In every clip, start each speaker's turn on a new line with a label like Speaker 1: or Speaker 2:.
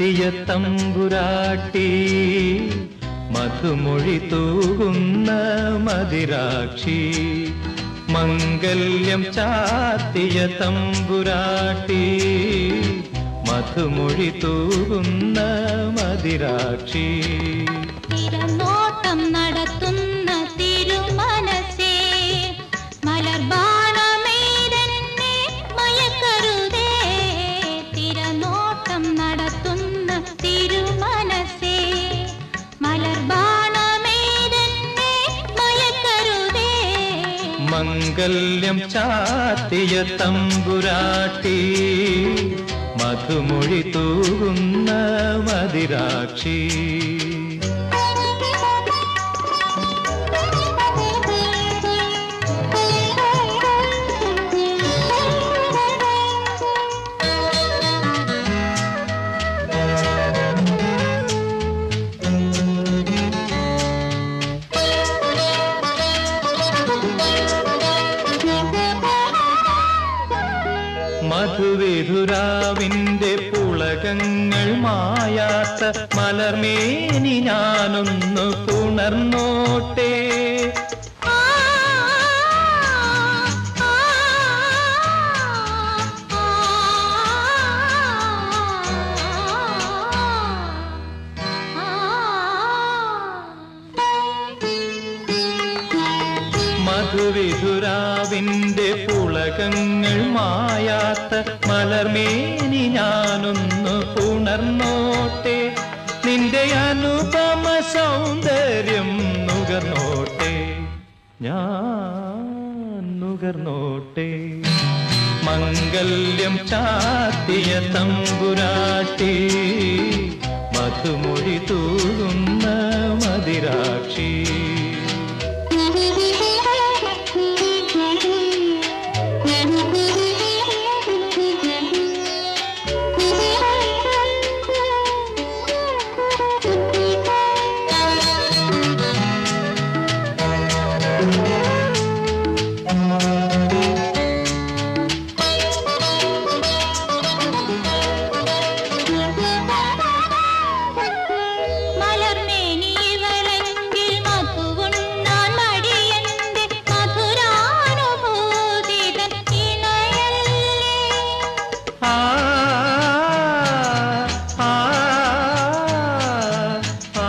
Speaker 1: ചാത്തിയ തമ്പുരാട്ടി മധുമൊഴി തൂകുന്ന മതിരാക്ഷി മംഗല്യം ചാത്തിയ തമ്പുരാട്ടി മധുമൊഴി തൂകുന്ന മതിരാക്ഷി
Speaker 2: തിരനോട്ടം നടത്തുന്ന തിരുമനസേ മലർബാണമേതെന്നെ മയക്കരുതേ തിരനോട്ടം നടത്തുന്ന തിരുമനസേ മലർബാണമേതെന്നെ മയക്കരുതേ
Speaker 1: മംഗല്യം ചാത്തിയ തമ്പുരാട്ടി മധുമൊഴി തൂകുന്ന മതിരാക്ഷി മധുവിധുരാവിന്റെ പുളകങ്ങൾ മായാത്ത മലർമേനി ഞാനൊന്നു പുണർന്നോട്ടെ
Speaker 2: ആ ആ
Speaker 1: മധുവിധുരാവിന്റെ പുളകങ്ങൾ മായാത്ത മലർമേനി ഞാനൊന്നു പുണർന്നോട്ടെ നിന്റെ അനുപമ സൗന്ദര്യം നുകർന്നോട്ടെ ഞാൻ നുകർന്നോട്ടെ മംഗല്യം ചാത്തിയ തമ്പുരാട്ടി മധുമൊഴി തൂകുന്ന മതിരാക്ഷി
Speaker 2: മലർമേനിവളെങ്കിൽ മധുവുണ്ണാൻ മടിയന്റെ മധുരാനുഭൂതിതൻ ഇണയല്ലേ
Speaker 1: ആ ആ ആ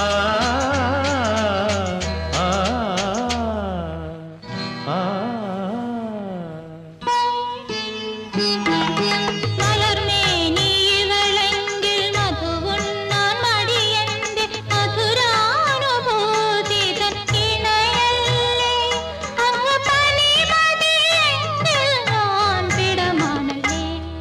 Speaker 1: ആ
Speaker 2: മലർമേനിവളെങ്കിൽ മധുവുണ്ണാൻ മടിയന്റെ മധുരാനുഭൂതിതൻ ഇണയല്ലേ അങ്ങ് പനിമതിയെങ്കിൽ ഞാൻ പിടമാനല്ലേ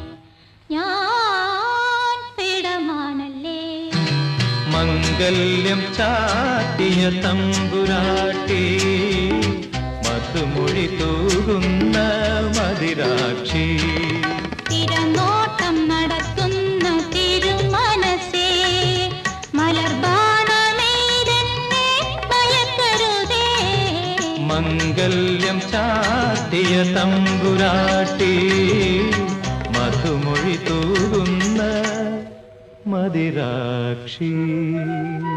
Speaker 2: ഞാൻ പിടമാനല്ലേ
Speaker 1: മംഗല്യം ചാട്ടിയ തമ്പുരാട്ടി മധുമൊഴി തൂകുന്ന മതിരാക്ഷി
Speaker 2: തിരനോട്ടം നടത്തുന്ന തിരുമനസേ മലർബാണമേതെന്നെ മയക്കരുതേ
Speaker 1: മംഗല്യം ചാട്ടിയ തമ്പുരാട്ടി മധുമൊഴി തൂകുന്ന മതിരാക്ഷി